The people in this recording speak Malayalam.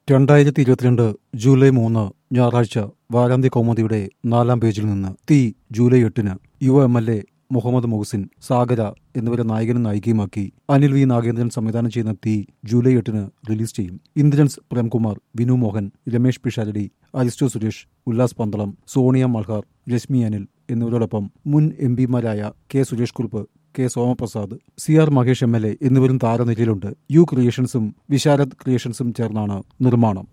രണ്ടായിരത്തി ഇരുപത്തിരണ്ട് ജൂലൈ മൂന്ന് ഞായറാഴ്ച വാരാന്ത്യ കൗമുദിയുടെ നാലാം പേജിൽ നിന്ന് തീ ജൂലൈ എട്ടിന് യുവ M L A Muhammad Muhsin Sagara എന്നിവരെ നായകനും നായികയുമാക്കി അനിൽ വി നാഗേന്ദ്രൻ സംവിധാനം ചെയ്യുന്ന തീ ജൂലൈ എട്ടിന് റിലീസ് ചെയ്യും ഇന്ദ്രൻസ് പ്രേംകുമാർ വിനു മോഹൻ രമേഷ് പിഷാരടി അരിസ്റ്റോ സുരേഷ് ഉല്ലാസ് പന്തളം സോണിയ മൽഹാർ രശ്മി അനിൽ എന്നിവരോടൊപ്പം മുൻ എം പിമാരായ K Suresh Kurup K Somaprasad C R Mahesh M L A എന്നിവരും താരനിരയിലുണ്ട് യു ക്രിയേഷൻസും വിശാരദ് ക്രിയേഷൻസും ചേർന്നാണ് നിർമ്മാണം